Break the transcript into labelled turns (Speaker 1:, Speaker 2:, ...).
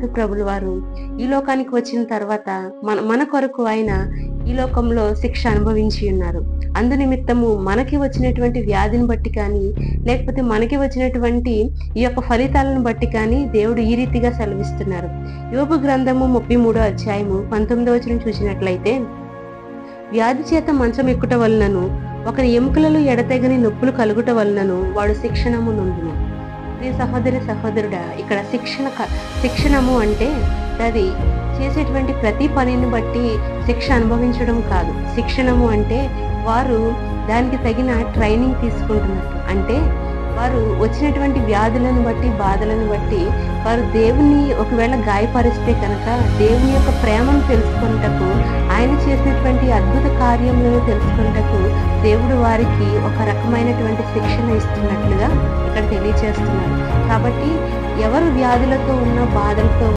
Speaker 1: యేసుక్రీస్తు ప్రభులు వారు ఈ లోకానికి వచ్చిన తర్వాత మన మన కొరకు ఆయన ఈ లోకంలో శిక్ష అనుభవించి ఉన్నారు అందు నిమిత్తము మనకి వచ్చినటువంటి వ్యాధిని బట్టి కానీ లేకపోతే మనకి వచ్చినటువంటి ఈ యొక్క ఫలితాలను బట్టి కానీ దేవుడు ఈ రీతిగా సెలవిస్తున్నారు యోగు గ్రంథము ముప్పై మూడో అధ్యాయము పంతొమ్మిదో వచనం చూసినట్లయితే వ్యాధి చేత మంచం ఎక్కుట వలనను ఒకరి ఎముకలలో ఎడతెగని నొప్పులు కలుగుట వలనను వాడు శిక్షణము నుండును ప్రియ సహోదరి సహోదరుడా ఇక్కడ శిక్షణ క- శిక్షణము అంటే అది చేసేటువంటి ప్రతి పనిని బట్టి శిక్ష అనుభవించడం కాదు శిక్షణము అంటే వారు దానికి తగిన ట్రైనింగ్ తీసుకుంటున్నట్టు అంటే వారు వచ్చినటువంటి వ్యాధులను బట్టి బాధలను బట్టి వారు దేవుని ఒకవేళ గాయపరిస్తే కనుక దేవుని యొక్క ప్రేమను తెలుసుకున్నటకు ఆయన చేసినటువంటి అద్భుత కార్యములను తెలుసుకున్నటకు దేవుడు వారికి ఒక రకమైనటువంటి శిక్షణ ఇస్తున్నట్లుగా ఇక్కడ తెలియజేస్తున్నారు కాబట్టి ఎవరు వ్యాధులతో ఉన్న బాధలతో